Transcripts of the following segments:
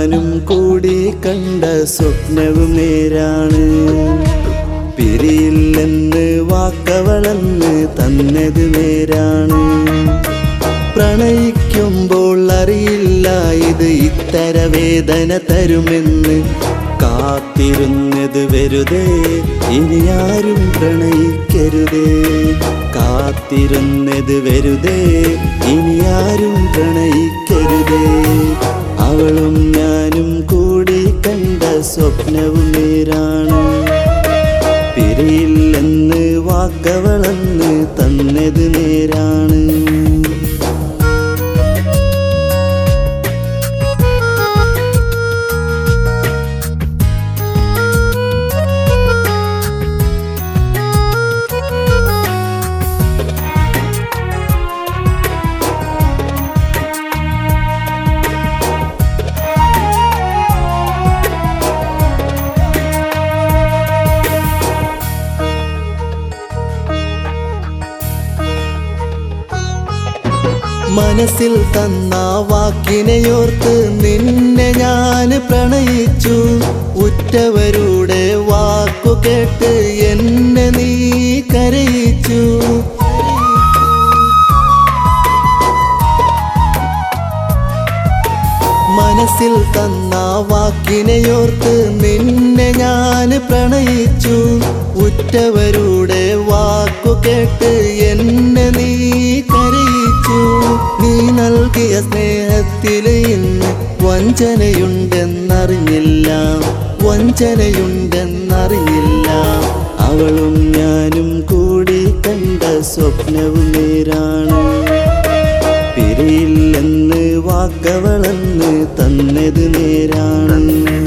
ഞാനും കൂടി കണ്ട സ്വപ്നവും നേരാണ് പിരിയില്ലെന്ന് വാക്കവളന്ന് തന്നത് നേരാണ് പ്രണയിക്കുമ്പോൾ അറിയില്ല ഇത് ഇത്തര വേദന തരുമെന്ന് കാത്തിരുന്നത് വെറുതെ ഇനി ആരും പ്രണയിക്കരുതേ കാത്തിരുന്നത് വെറുതെ ഇനി ആരും പ്രണയിക്കരുതേ അവളും ഞാനും കൂടി കണ്ട സ്വപ്നവും നേരാണ് പിരിയില്ലെന്ന് വാക്കവളന്ന് തന്നത് നേരാണ് മനസ്സിൽ തന്ന വാക്കിനെയോർത്ത് നിന്നെ ഞാൻ പ്രണയിച്ചു ഉറ്റവരുടെ വാക്കു കേട്ട് എന്നെ നീ കരയിച്ചു മനസ്സിൽ തന്ന വാക്കിനെയോർത്ത് നിന്നെ ഞാൻ പ്രണയിച്ചു ഉറ്റവരുടെ വാക്കു കേട്ട് എന്നെ നീ കരയിച്ചു നീ നൽകിയ സ്നേഹത്തിൽ ഇന്ന് വഞ്ചനയുണ്ടെന്നറിഞ്ഞില്ല വഞ്ചനയുണ്ടെന്നറിഞ്ഞില്ല അവളും ഞാനും കൂടി കണ്ട സ്വപ്നവും നേരാണ് പിരിയില്ലെന്ന് വാക്കവളന്ന് തന്നത് നേരാണ്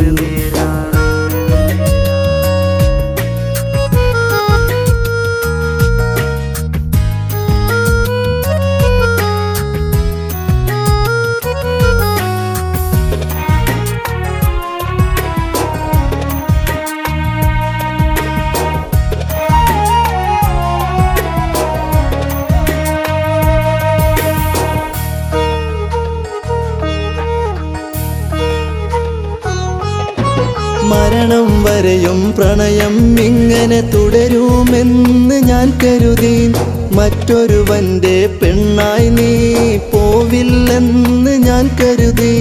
മരണം വരെയും പ്രണയം ഇങ്ങനെ തുടരുമെന്ന് ഞാൻ കരുതി മറ്റൊരുവന്റെ പെണ്ണായി നീ പോവില്ലെന്ന് ഞാൻ കരുതി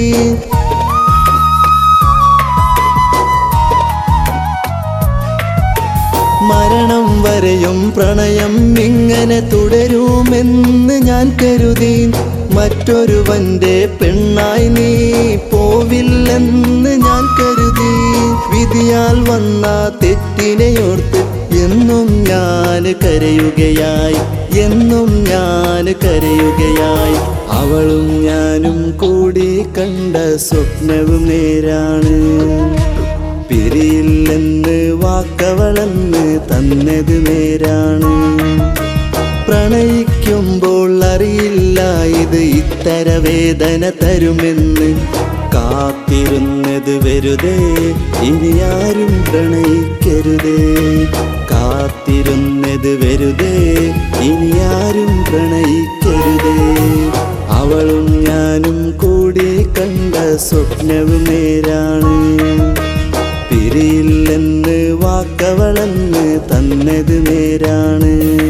മരണം വരെയും പ്രണയം ഇങ്ങനെ തുടരുമെന്ന് ഞാൻ കരുതി മറ്റൊരുവന്റെ പെണ്ണായി നീ പോവില്ലെന്ന് ഞാൻ കരുതി വിധിയാൽ വന്ന തെറ്റിനെയോർത്ത് എന്നും ഞാൻ കരയുകയായി എന്നും ഞാൻ കരയുകയായി അവളും ഞാനും കൂടി കണ്ട സ്വപ്നവും നേരാണ് പിരിയില്ലെന്ന് വാക്കവളന്ന് തന്നത് നേരാണ് പ്രണയിക്കുമ്പോൾ അറിയില്ല ഇത് ഇത്തര വേദന തരുമെന്ന് കാത്തിരുന്നത് വെറുതെ ഇനി ആരും പ്രണയിക്കരുതേ കാത്തിരുന്നത് വെറുതെ ഇനി ആരും പ്രണയിക്കരുതേ അവളും ഞാനും കൂടി കണ്ട സ്വപ്നവും നേരാണ് പിരിയില്ലെന്ന് വാക്കവളന്ന് തന്നത് നേരാണ്